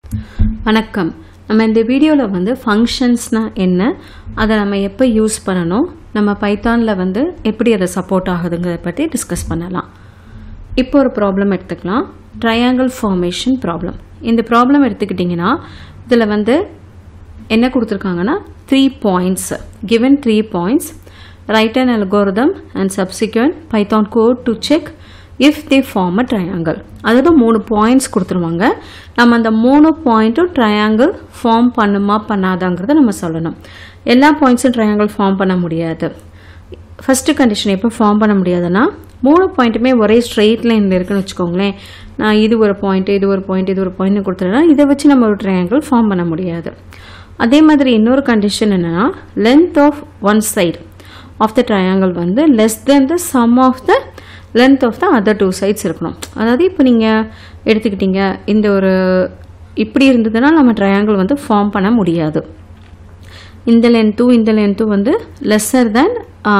வணக்கம் நம்ம இந்த வீடியோவில் வந்து ஃபங்க்ஷன்ஸ்னால் என்ன அதை நம்ம எப்போ யூஸ் பண்ணணும் நம்ம பைத்தானில் வந்து எப்படி அதை சப்போர்ட் ஆகுதுங்கிறத பற்றி டிஸ்கஸ் பண்ணலாம் இப்போ ஒரு ப்ராப்ளம் எடுத்துக்கலாம் ட்ரையாங்கிள் ஃபார்மேஷன் ப்ராப்ளம் இந்த ப்ராப்ளம் எடுத்துக்கிட்டிங்கன்னா இதில் வந்து என்ன கொடுத்துருக்காங்கன்னா three points given three points right and algorithm and subsequent python code to check if they form a triangle அதாவது மூணு பாயிண்ட்ஸ் கொடுத்துருவாங்க நம்ம அந்த மூணு பாயிண்ட்டும் ட்ரையாங்கிள் ஃபார்ம் பண்ணுமா பண்ணாதாங்கிறத நம்ம சொல்லணும் எல்லா பாயிண்ட்ஸும் ட்ரையாங்கிள் ஃபார்ம் பண்ண முடியாது ஃபஸ்ட்டு கண்டிஷன் எப்போ ஃபார்ம் பண்ண முடியாதுன்னா மூணு பாயிண்ட்டுமே ஒரே ஸ்ட்ரெயிட் லைனில் இருக்குன்னு வச்சுக்கோங்களேன் நான் இது ஒரு பாயிண்ட் இது ஒரு பாயிண்ட் இது ஒரு பாயிண்ட் கொடுத்துட்டேன்னா இதை வச்சு நம்ம ஒரு ட்ரையாங்கிள் ஃபார்ம் பண்ண முடியாது அதே மாதிரி இன்னொரு கண்டிஷன் என்னன்னா length of one side of the triangle வந்து less than the sum of the length of the other two sides இருக்கணும் அதாவது இப்போ நீங்கள் எடுத்துக்கிட்டீங்க இந்த ஒரு இப்படி இருந்ததுன்னா நம்ம ட்ரையாங்கிள் வந்து ஃபார்ம் பண்ண முடியாது இந்த லென்த்தும் இந்த லென்த்தும் வந்து லெஸ்ஸர் தேன்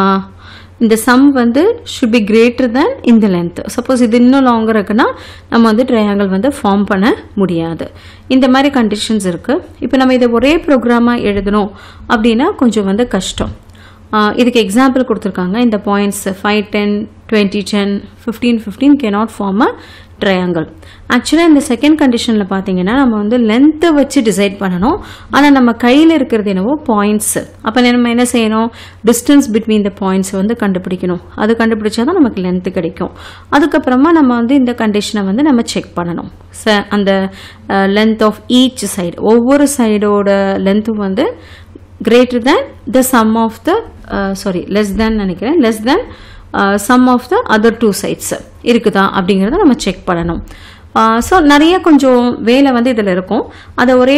இந்த சம் வந்து ஷுட் பி கிரேட்டர் தேன் இந்த லென்த் சப்போஸ் இது இன்னும் லாங்கர் இருக்குன்னா நம்ம வந்து ட்ரையாங்கிள் வந்து ஃபார்ம் பண்ண முடியாது இந்த மாதிரி கண்டிஷன்ஸ் இருக்குது இப்போ நம்ம இதை ஒரே ப்ரோக்ராமாக எழுதணும் அப்படின்னா கொஞ்சம் வந்து கஷ்டம் ஆஹ் இதுக்கு எக்ஸாம்பிள் கொடுத்துருக்காங்க இந்த points five ten twenty ten fifteen fifteen cannot form a triangle ஆக்சுவலாக இந்த செகண்ட் கண்டிஷனில் பார்த்தீங்கன்னா நம்ம வந்து லென்த்தை வச்சு டிசைட் பண்ணணும் ஆனால் நம்ம கையில் இருக்கிறது என்னவோ பாயிண்ட்ஸ் அப்போ நம்ம என்ன செய்யணும் டிஸ்டன்ஸ் பிட்வீன் த பாயிண்ட்ஸ் வந்து கண்டுபிடிக்கணும் அது கண்டுபிடிச்சா தான் நமக்கு லென்த்து கிடைக்கும் அதுக்கப்புறமா நம்ம வந்து இந்த கண்டிஷனை வந்து நம்ம செக் பண்ணணும் ச அந்த லென்த் ஆஃப் ஈச் சைடு ஒவ்வொரு சைடோட லென்த்தும் வந்து greater than the sum of the uh, sorry less than நினைக்கிறேன் less than uh, sum of the other two sides இருக்குதா அப்படிங்கிறத நம்ம செக் பண்ணணும் ஸோ நிறைய கொஞ்சம் வேலை வந்து இதில் இருக்கும் அதை ஒரே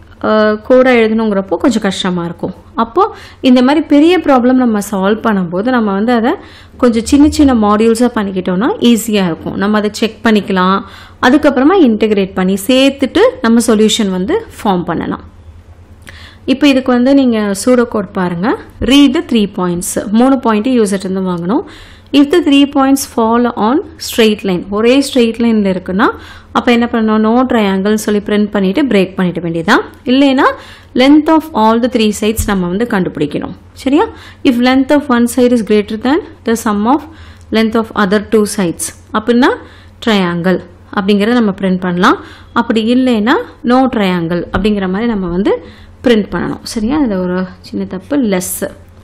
கோடாக எழுதணுங்கிறப்போ கொஞ்சம் கஷ்டமாக இருக்கும் அப்போது இந்த மாதிரி பெரிய ப்ராப்ளம் நம்ம சால்வ் பண்ணும்போது நம்ம வந்து அதை கொஞ்சம் சின்ன சின்ன மாடியூல்ஸாக பண்ணிக்கிட்டோம்னா ஈஸியாக இருக்கும் நம்ம அதை செக் பண்ணிக்கலாம் அதுக்கப்புறமா இன்டெகிரேட் பண்ணி சேர்த்துட்டு நம்ம சொல்யூஷன் வந்து ஃபார்ம் பண்ணலாம் இப்போ இதுக்கு வந்து நீங்கள் சூடோ கோட் பாருங்கள் ரீட் த த்ரீ பாயிண்ட்ஸ் மூணு பாயிண்ட்டு யூசர்ட்டு வாங்கணும் if the three points follow on straight line ஒரே ஸ்ட்ரெயிட் லைனில் இருக்குன்னா அப்போ என்ன பண்ணணும் நோ ட்ரையாங்கிள்னு சொல்லி பிரிண்ட் பண்ணிவிட்டு பிரேக் பண்ணிட வேண்டியதான் இல்லைன்னா length of all the three sides நம்ம வந்து கண்டுபிடிக்கணும் சரியா if length of one side is greater than the sum of length of other two sides அப்படின்னா ட்ரையாங்கிள் அப்படிங்கிறத நம்ம பிரிண்ட் பண்ணலாம் அப்படி இல்லைன்னா நோ ட்ரையாங்கிள் அப்படிங்கிற மாதிரி நம்ம வந்து பிரிண்ட் பண்ணணும் சரியா அதில் ஒரு சின்ன தப்பு லெஸ்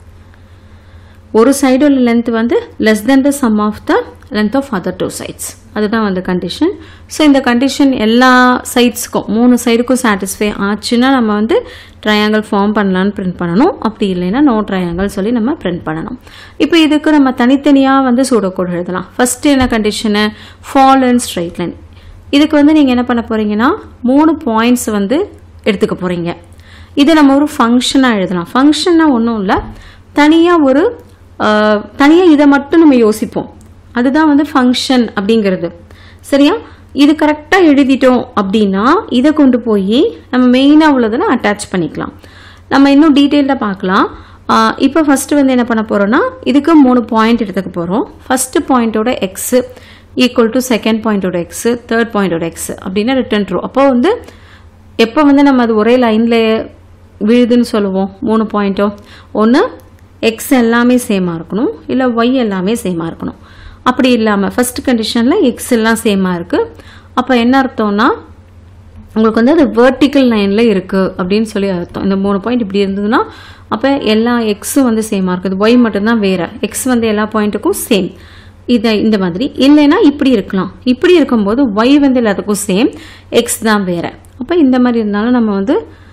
ஒரு சைடோட லென்த் வந்து less than the sum of the length of other two sides அதுதான் வந்து கண்டிஷன் ஸோ இந்த கண்டிஷன் எல்லா சைட்ஸுக்கும் மூணு சைடுக்கும் சாட்டிஸ்ஃபை ஆச்சுன்னா நம்ம வந்து ட்ரையாங்கிள் ஃபார்ம் பண்ணலான்னு பிரிண்ட் பண்ணணும் அப்படி இல்லைன்னா நோ ட்ரையாங்கிள் சொல்லி நம்ம பிரிண்ட் பண்ணணும் இப்போ இதுக்கு நம்ம தனித்தனியாக வந்து சூடோ கோட் எழுதலாம் ஃபஸ்ட்டு என்ன condition fall and straight line இதுக்கு வந்து நீங்கள் என்ன பண்ண போகிறீங்கன்னா மூணு பாயிண்ட்ஸ் வந்து எடுத்துக்க போகிறீங்க இதை நம்ம ஒரு ஃபங்க்ஷனாக எழுதலாம் ஃபங்க்ஷன்னா ஒன்றும் இல்லை தனியாக ஒரு தனியாக இதை மட்டும் நம்ம யோசிப்போம் அதுதான் வந்து ஃபங்க்ஷன் அப்படிங்கிறது சரியா இது கரெக்டாக எழுதிட்டோம் அப்படின்னா இதை கொண்டு போய் நம்ம மெயினாக உள்ளதில் அட்டாச் பண்ணிக்கலாம் நம்ம இன்னும் டீட்டெயில்டாக பார்க்கலாம் இப்போ ஃபஸ்ட்டு வந்து என்ன பண்ண போகிறோம்னா இதுக்கு மூணு பாயிண்ட் எடுத்துக்க போகிறோம் ஃபஸ்ட்டு பாயிண்ட்டோட எக்ஸு ஈக்குவல் டு செகண்ட் பாயிண்டோட எக்ஸு தேர்ட் பாயிண்டோட எக்ஸ் அப்படின்னா ரிட்டர்ன் ட்ரூ அப்போ வந்து எப்போ வந்து நம்ம அது ஒரே லைனில் விழுதுன்னு சொல்லுவோம் மூணு பாயிண்ட்டும் ஒன்று எக்ஸ் எல்லாமே சேமாக இருக்கணும் இல்லை ஒய் எல்லாமே சேமாக இருக்கணும் அப்படி இல்லாமல் ஃபஸ்ட் கண்டிஷனில் எக்ஸ் எல்லாம் சேமாக இருக்குது அப்போ என்ன அர்த்தம்னா உங்களுக்கு வந்து அது வேர்ட்டிக்கல் லைனில் இருக்குது அப்படின்னு சொல்லி அர்த்தம் இந்த மூணு பாயிண்ட் இப்படி இருந்ததுன்னா அப்போ எல்லா எக்ஸும் வந்து சேமாக இருக்குது ஒய் மட்டும்தான் வேறு எக்ஸ் வந்து எல்லா பாயிண்ட்டுக்கும் சேம் இதை இந்த மாதிரி இல்லைன்னா இப்படி இருக்கலாம் இப்படி இருக்கும்போது ஒய் வந்து எல்லாத்துக்கும் சேம் எக்ஸ் தான் வேறு அப்போ இந்த மாதிரி இருந்தாலும் நம்ம வந்து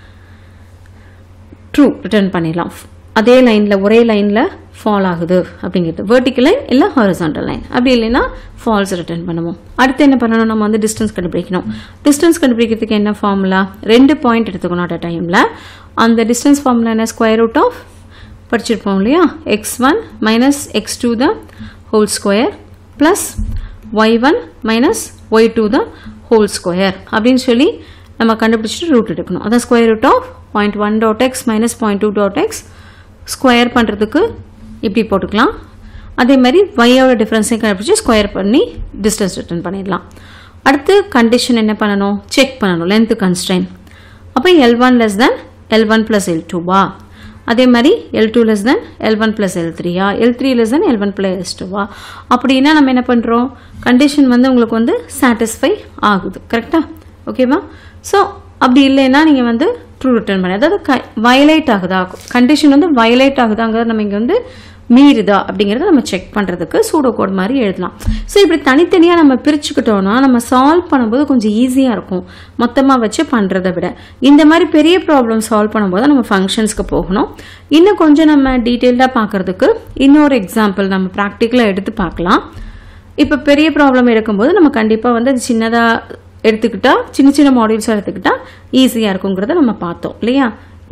ட்ரூ ரிட்டர்ன் பண்ணிடலாம் அதே லைனில் ஒரே லைனில் ஃபால் ஆகுது அப்படிங்கிறது வேர்ட்டிக்கல் லைன் இல்லை ஹாரிசான்டல் லைன் அப்படி இல்லைன்னா ஃபால்ஸ் ரிட்டர்ன் பண்ணுவோம் அடுத்து என்ன பண்ணணும் நம்ம வந்து டிஸ்டன்ஸ் கண்டுபிடிக்கணும் டிஸ்டன்ஸ் கண்டுபிடிக்கிறதுக்கு என்ன ஃபார்முலா ரெண்டு பாயிண்ட் எடுத்துக்கணும் அட் டைமில் அந்த டிஸ்டன்ஸ் ஃபார்முலா என்ன ஸ்கொயர் ரூட் ஆஃப் படிச்சிருப்போம் இல்லையா x one minus x two the whole square plus y one minus y two the whole square அப்படின்னு சொல்லி நம்ம கண்டுபிடிச்சிட்டு ரூட் எடுக்கணும் அதான் square root of point one dot x minus point two dot x square பண்ணுறதுக்கு இப்படி போட்டுக்கலாம் அதே மாதிரி ஒய்யோட டிஃப்ரென்ஸையும் கண்டுபிடிச்சி ஸ்கொயர் பண்ணி டிஸ்டன்ஸ் ரிட்டர்ன் பண்ணிடலாம் அடுத்து கண்டிஷன் என்ன பண்ணணும் செக் பண்ணணும் லென்த் கன்ஸ்ட்ரைன் அப்போ L one less than L one plus L டூவா அதே மாதிரி L two less than L one plus L த்ரீயா L three less than L one plus டூவா அப்படின்னா நம்ம என்ன பண்ணுறோம் கண்டிஷன் வந்து உங்களுக்கு வந்து சாட்டிஸ்ஃபை ஆகுது கரெக்டாக ஓகேவா ஸோ அப்படி இல்லைன்னா நீங்கள் வந்து ட்ரூ ரிட்டர்ன் பண்ணி அதாவது க வயலேட் ஆகுதா கண்டிஷன் வந்து வயலேட் ஆகுதாங்கிறத நம்ம இங்கே வந்து மீறுதா அப்படிங்கிறத நம்ம செக் பண்ணுறதுக்கு சூடோ கோட் மாதிரி எழுதலாம் ஸோ இப்படி தனித்தனியாக நம்ம பிரிச்சுக்கிட்டோம்னா நம்ம சால்வ் பண்ணும்போது கொஞ்சம் ஈஸியாக இருக்கும் மொத்தமாக வச்சு பண்ணுறதை விட இந்த மாதிரி பெரிய ப்ராப்ளம் சால்வ் பண்ணும்போது நம்ம ஃபங்க்ஷன்ஸ்க்கு போகணும் இன்னும் கொஞ்சம் நம்ம டீட்டெயில்டாக பார்க்குறதுக்கு இன்னொரு எக்ஸாம்பிள் நம்ம ப்ராக்டிக்கலாக எடுத்து பார்க்கலாம் இப்போ பெரிய ப்ராப்ளம் இருக்கும்போது நம்ம கண்டிப்பாக வந்து அது சின்னதாக எடுத்துக்கிட்டா சின்ன சின்ன மாடியூல்ஸாக எடுத்துக்கிட்டா ஈஸியாக இருக்குங்கிறத நம்ம பார்த்தோம் இல்லையா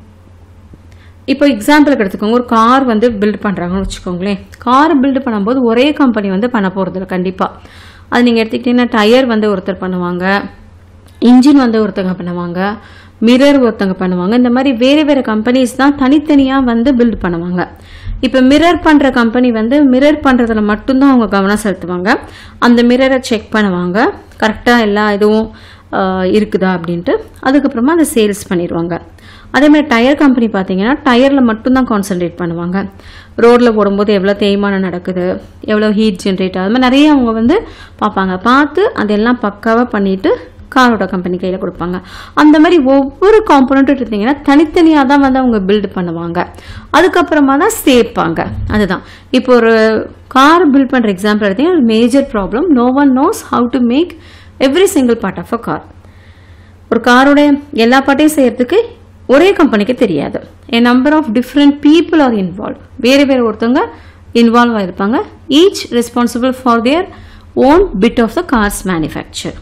இப்போ எக்ஸாம்பிளுக்கு எடுத்துக்கோங்க ஒரு கார் வந்து பில்ட் பண்ணுறாங்கன்னு வச்சுக்கோங்களேன் கார் பில்டு பண்ணும்போது ஒரே கம்பெனி வந்து பண்ண போகிறதில்ல கண்டிப்பாக அது நீங்கள் எடுத்துக்கிட்டிங்கன்னா டயர் வந்து ஒருத்தர் பண்ணுவாங்க இன்ஜின் வந்து ஒருத்தங்க பண்ணுவாங்க மிரர் ஒருத்தங்க பண்ணுவாங்க இந்த மாதிரி வேறு வேறு கம்பெனிஸ் தான் தனித்தனியாக வந்து பில்ட் பண்ணுவாங்க இப்போ மிரர் பண்ணுற கம்பெனி வந்து மிரர் பண்ணுறதுல மட்டும்தான் அவங்க கவனம் செலுத்துவாங்க அந்த மிரரை செக் பண்ணுவாங்க கரெக்டாக எல்லா இதுவும் ஆஹ், இருக்குதா அப்படின்ட்டு அதுக்கப்புறமா அதை சேல்ஸ் பண்ணிடுவாங்க அதே மாதிரி டயர் கம்பெனி பார்த்தீங்கன்னா டயரில் மட்டும்தான் கான்சென்ட்ரேட் பண்ணுவாங்க ரோட்டில் போடும்போது எவ்வளோ தேய்மானம் நடக்குது எவ்வளோ ஹீட் ஜென்ரேட் ஆகுது மாதிரி நிறைய அவங்க வந்து பார்ப்பாங்க பார்த்து அதெல்லாம் பக்காவாக பண்ணிட்டு காரோட கம்பெனி கையில் கொடுப்பாங்க அந்த மாதிரி ஒவ்வொரு காம்பனண்ட்டும் எடுத்தீங்கன்னா தனித்தனியாக தான் வந்து அவங்க பில்டு பண்ணுவாங்க அதுக்கப்புறமா தான் சேர்ப்பாங்க அதுதான் இப்போ ஒரு கார் பில்ட் பண்ணுற எக்ஸாம்பிள் எடுத்தீங்கன்னா ஒரு major problem no one knows how to make every single part of a car ஒரு காரோட எல்லா பார்ட்டையும் செய்யறதுக்கு ஒரே கம்பெனிக்கு தெரியாது a number of different people are involve வேறு வேறு ஒருத்தவங்க இன்வால்வ் ஆயிருப்பாங்க each responsible for their own bit of the car's manufacture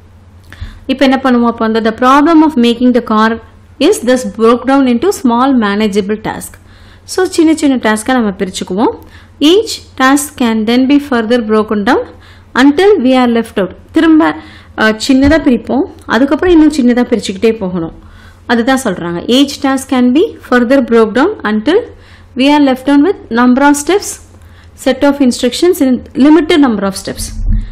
இப்போ என்ன பண்ணுவோம் அப்போ அந்த the problem of making the car is thus broke down into small manageable task so சின்ன சின்ன டாஸ்க்காக நம்ம பிரிச்சுக்குவோம் each task can then be further broken down until we are left out திரும்ப சின்னதாக பிரிப்போம் அதுக்கப்புறம் இன்னும் சின்னதாக பிரிச்சுக்கிட்டே போகணும் அதுதான் சொல்கிறாங்க each task can be further broke down until we are left down with number of steps set of instructions in limited number of steps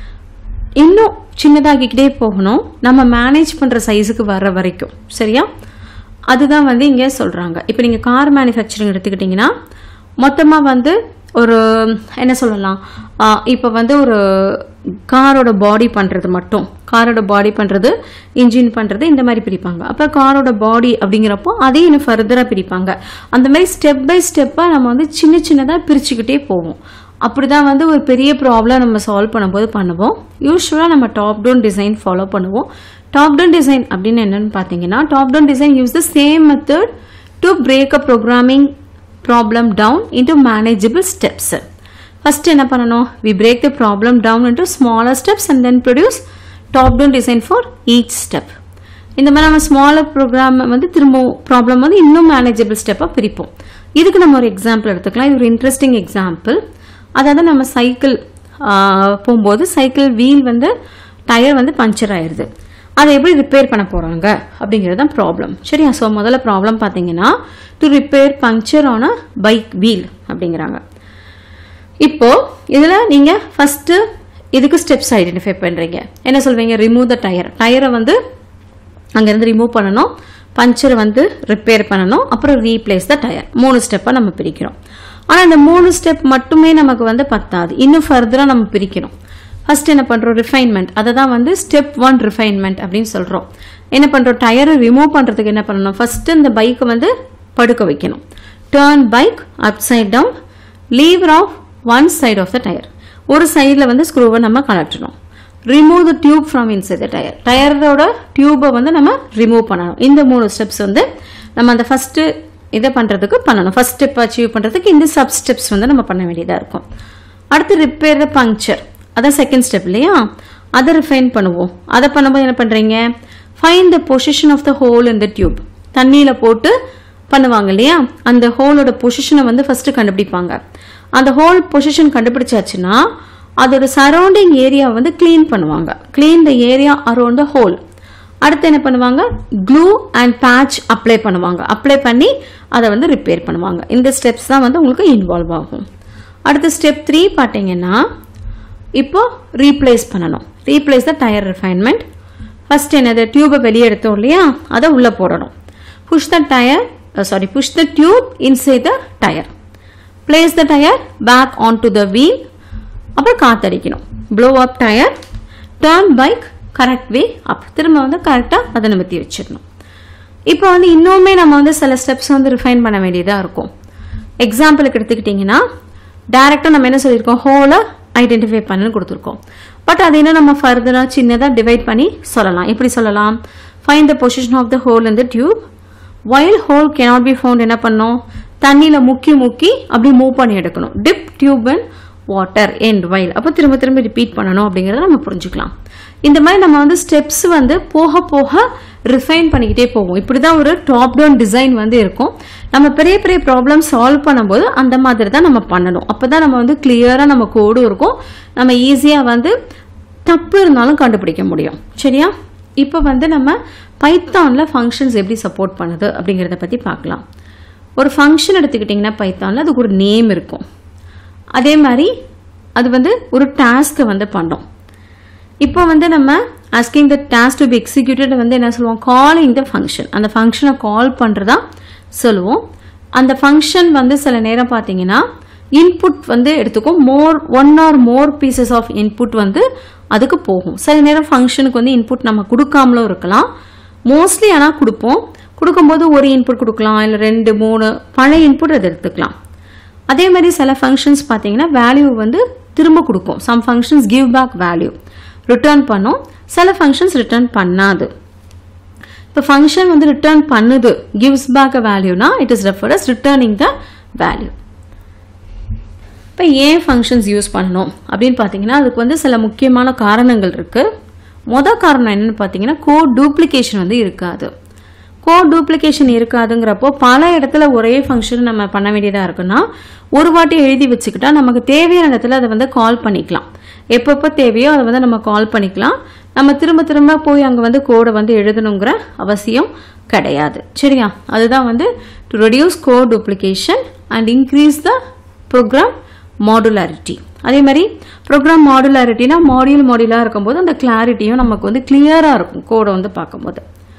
இன்னும் சின்னதாக்கிக்கிட்டே போகணும் நம்ம மேனேஜ் பண்ணுற சைஸுக்கு வர்ற வரைக்கும் சரியா அதுதான் வந்து இங்கே சொல்கிறாங்க இப்போ நீங்கள் கார் மேனுஃபேக்சரிங் எடுத்துக்கிட்டிங்கன்னா மொத்தமாக வந்து ஒரு என்ன சொல்லலாம் இப்போ வந்து ஒரு காரோட பாடி பண்ணுறது மட்டும் காரோட பாடி பண்ணுறது இன்ஜின் பண்ணுறது இந்த மாதிரி பிரிப்பாங்க அப்போ காரோட பாடி அப்படிங்கிறப்போ அதையும் இன்னும் ஃபர்தராக பிரிப்பாங்க அந்த மாதிரி ஸ்டெப் பை ஸ்டெப்பாக நம்ம வந்து சின்ன சின்னதாக பிரிச்சுக்கிட்டே போவோம் அப்படிதான் வந்து ஒரு பெரிய ப்ராப்ளம் நம்ம சால்வ் பண்ணும்போது பண்ணுவோம் யூஸ்வலாக நம்ம டாப் டவுன் டிசைன் ஃபாலோ பண்ணுவோம் டாப் டவுன் டிசைன் அப்படின்னு என்னன்னு பார்த்தீங்கன்னா top down design use the same method to break a programming problem down into manageable steps first என்ன பண்ணணும் we break the problem down into smaller steps and then produce top down design for each step இந்த மாதிரி நம்ம smaller program வந்து திரும்ப problem வந்து இன்னும் manageable ஸ்டெப்பாக பிரிப்போம் இதுக்கு நம்ம ஒரு எக்ஸாம்பிள் எடுத்துக்கலாம் இது ஒரு இன்ட்ரெஸ்டிங் எக்ஸாம்பிள் அதாவது நம்ம சைக்கிள் போகும்போது சைக்கிள் வீல் வந்து டயர் வந்து பஞ்சர் ஆயிடுது அதை எப்படி ரிப்பேர் பண்ண போகிறாங்க அப்படிங்கிறது தான் ப்ராப்ளம் சரியா ஸோ முதல்ல ப்ராப்ளம் பார்த்தீங்கன்னா to repair puncture on a bike wheel அப்படிங்கிறாங்க இப்போ இதில் நீங்கள் ஃபஸ்ட்டு இதுக்கு ஸ்டெப்ஸ் ஐடென்டிஃபை பண்ணுறீங்க என்ன சொல்வீங்க ரிமூவ் த டயர் டயரை வந்து அங்கேருந்து ரிமூவ் பண்ணணும் பஞ்சரை வந்து ரிப்பேர் பண்ணணும் அப்புறம் ரீப்ளேஸ் த டயர் மூணு ஸ்டெப்பாக நம்ம பிரிக்கிறோம் ஆனால் இந்த மூணு ஸ்டெப் மட்டுமே நமக்கு வந்து பத்தாது இன்னும் ஃபர்தராக நம்ம பிரிக்கணும் ஃபர்ஸ்ட் என்ன பண்ணுறோம் ரிஃபைன்மெண்ட் அதை தான் வந்து ஸ்டெப் ஒன் ரிஃபைன்மெண்ட் அப்படின்னு சொல்கிறோம் என்ன பண்ணுறோம் டயரை ரிமூவ் பண்ணுறதுக்கு என்ன பண்ணணும் ஃபஸ்ட்டு இந்த பைக்கை வந்து படுக்க வைக்கணும் turn bike upside down lever off one side of the tyre ஒரு சைடில் வந்து ஸ்க்ரூவை நம்ம கலட்டணும் remove the tube from inside the tyre டயரோட டியூபை வந்து நம்ம ரிமூவ் பண்ணணும் இந்த மூணு ஸ்டெப்ஸ் வந்து நம்ம அந்த ஃபஸ்ட்டு இதை பண்ணுறதுக்கு பண்ணணும் ஃபர்ஸ்ட் ஸ்டெப் அச்சீவ் பண்ணுறதுக்கு இந்த சப் ஸ்டெப்ஸ் வந்து நம்ம பண்ண வேண்டியதாக இருக்கும் அடுத்து ரிப்பேர் த பங்க்சர் அதான் செகண்ட் ஸ்டெப் இல்லையா அதை ரிஃபைன் பண்ணுவோம் அதை பண்ணும்போது என்ன பண்ணுறீங்க find the position of the hole in the tube தண்ணியில் போட்டு பண்ணுவாங்க இல்லையா அந்த ஹோலோட பொசிஷனை வந்து ஃபஸ்ட்டு கண்டுபிடிப்பாங்க அந்த ஹோல் பொசிஷன் கண்டுபிடிச்சாச்சுன்னா அதோட சரௌண்டிங் ஏரியா வந்து க்ளீன் பண்ணுவாங்க clean the area around the hole அடுத்து என்ன பண்ணுவாங்க க்ளூ அண்ட் பேட்ச் அப்ளை பண்ணுவாங்க அப்ளை பண்ணி அதை வந்து ரிப்பேர் பண்ணுவாங்க இந்த ஸ்டெப்ஸ் தான் வந்து உங்களுக்கு இன்வால்வ் ஆகும் அடுத்து ஸ்டெப் த்ரீ பார்த்தீங்கன்னா இப்போ ரீப்ளேஸ் பண்ணணும் replace the tyre refinement first என்னது டியூபை வெளியே எடுத்தோம் இல்லையா அதை உள்ளே போடணும் push the tyre sorry push the tube inside the tyre place the tyre back on to the wheel அப்புறம் காத்தடிக்கணும் blow up tyre turn bike correct way up திரும்ப வந்து கரெக்டாக அதை நிமித்தி வச்சிடணும் இப்போ வந்து இன்னுமே நம்ம வந்து சில ஸ்டெப்ஸ் வந்து ரிஃபைன் பண்ண வேண்டியதாக இருக்கும் எக்ஸாம்பிளுக்கு எடுத்துக்கிட்டிங்கன்னா டேரெக்டாக நம்ம என்ன சொல்லியிருக்கோம் ஹோலை ஐடென்டிஃபை பண்ணுன்னு கொடுத்துருக்கோம் பட் அது இன்னும் நம்ம ஃபர்தராக சின்னதாக டிவைட் பண்ணி சொல்லலாம் எப்படி சொல்லலாம் find the position of the hole இந்த tube while hole cannot be found என்ன பண்ணோம் தண்ணியில் முக்கி முக்கி அப்படி மூவ் பண்ணி எடுக்கணும் dip tube and water end while அப்போ திரும்ப திரும்ப ரிப்பீட் பண்ணணும் அப்படிங்கிறத நம்ம புரிஞ்சுக்கலாம் இந்த மாதிரி நம்ம வந்து ஸ்டெப்ஸ் வந்து போக போக ரிஃபைன் பண்ணிக்கிட்டே போவோம் இப்படி தான் ஒரு டாப் டவுன் டிசைன் வந்து இருக்கும் நம்ம பெரிய பெரிய ப்ராப்ளம் சால்வ் பண்ணும்போது அந்த மாதிரி தான் நம்ம பண்ணணும் அப்போ தான் நம்ம வந்து கிளியராக நம்ம கோடும் இருக்கும் நம்ம ஈஸியாக வந்து தப்பு இருந்தாலும் கண்டுபிடிக்க முடியும் சரியா இப்போ வந்து நம்ம பைத்தானில் ஃபங்க்ஷன்ஸ் எப்படி சப்போர்ட் பண்ணுது அப்படிங்கிறத பற்றி பார்க்கலாம் ஒரு ஃபங்க்ஷன் எடுத்துக்கிட்டிங்கன்னா பைத்தானில் அதுக்கு ஒரு நேம் இருக்கும் அதே மாதிரி அது வந்து ஒரு டாஸ்க்கை வந்து பண்ணோம் இப்போ வந்து நம்ம asking the task to be executed வந்து என்ன சொல்லுவோம் காலிங் த ஃபங்க்ஷன் அந்த ஃபங்க்ஷனை கால் பண்ணுறதா சொல்லுவோம் அந்த ஃபங்க்ஷன் வந்து சில நேரம் பார்த்தீங்கன்னா இன்புட் வந்து எடுத்துக்கும் more one or more pieces of input வந்து அதுக்கு போகும் சில நேரம் ஃபங்க்ஷனுக்கு வந்து இன்புட் நம்ம கொடுக்காமலும் இருக்கலாம் மோஸ்ட்லி ஆனால் கொடுப்போம் கொடுக்கும்போது ஒரு இன்புட் கொடுக்கலாம் இல்லை ரெண்டு மூணு பழைய இன்புட் அதை எடுத்துக்கலாம் அதே மாதிரி சில ஃபங்க்ஷன்ஸ் பார்த்தீங்கன்னா வேல்யூ வந்து திரும்ப கொடுக்கும் some functions give back value return பண்ணும் சில ஃபங்க்ஷன்ஸ் ரிட்டர்ன் பண்ணாது இப்போ ஃபங்க்ஷன் வந்து ரிட்டர்ன் பண்ணுது கிவ்ஸ் பேக் அ வேல்யூனா it is referred as returning the value இப்போ ஏன் ஃபங்க்ஷன்ஸ் யூஸ் பண்ணணும் அப்படின்னு பார்த்தீங்கன்னா அதுக்கு வந்து சில முக்கியமான காரணங்கள் இருக்குது மொதல் காரணம் என்னன்னு பார்த்தீங்கன்னா கோட் டூப்ளிகேஷன் வந்து இருக்காது கோட் டூப்ளிகேஷன் இருக்காதுங்கிறப்போ பல இடத்துல ஒரே ஃபங்க்ஷன் நம்ம பண்ண வேண்டியதாக இருக்குன்னா ஒரு வாட்டி எழுதி வச்சுக்கிட்டா நமக்கு தேவையான இடத்துல அதை வந்து கால் பண்ணிக்கலாம் எப்பப்போ தேவையோ அதை வந்து நம்ம கால் பண்ணிக்கலாம் நம்ம திரும்ப திரும்ப போய் அங்கே வந்து கோடை வந்து எழுதணுங்கிற அவசியம் கிடையாது சரியா அதுதான் வந்து to reduce code duplication and increase the program modularity அதே மாதிரி ப்ரோக்ராம் மாடுலாரிட்டினா மாடியூல் மாடியூலாக இருக்கும்போது அந்த கிளாரிட்டியும் நமக்கு வந்து கிளியராக இருக்கும் கோடை வந்து பார்க்கும்போது